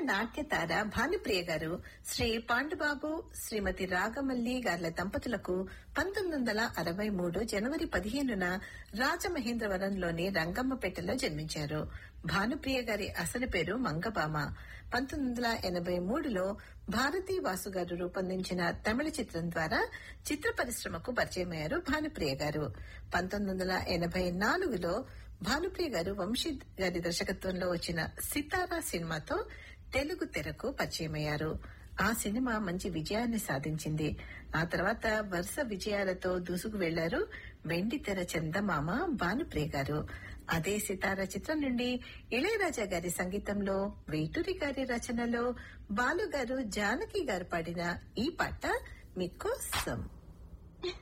నాట్య తార భానుప్రియ గారు శ్రీ పాండుబాబు శ్రీమతి రాగమల్లి గార్ల దంపతులకు పంతొమ్మిది వందల అరవై మూడు జనవరి పదిహేనున రాజమహేంద్రవరంలోని రంగమ్మపేటలో జన్మించారు భానుప్రియ గారి అసలు పేరు మంగబామ పంతొమ్మిది వందల ఎనభై మూడులో భారతీ వాసు గారు రూపొందించిన తమిళ చిత్రం ద్వారా చిత్ర పరిశ్రమకు పరిచయమయ్యారు భానుప్రియ గారు పంతొమ్మిది వందల ఎనభై నాలుగులో భానుప్రియ గారు వంశీ గారి దర్శకత్వంలో వచ్చిన సితారా సినిమాతో తెలుగు తెరకు పరిచయమయ్యారు ఆ సినిమా మంచి విజయాన్ని సాధించింది ఆ తర్వాత వరుస విజయాలతో దూసుకు వెళ్లారు వెండి తెర చందమామ భానుప్రియ గారు అదే సితారా చిత్రం నుండి ఇళయరాజా గారి సంగీతంలో వేటూరి గారి రచనలో బాలు గారు జానకి గారు పాడిన ఈ పాట మీకోసం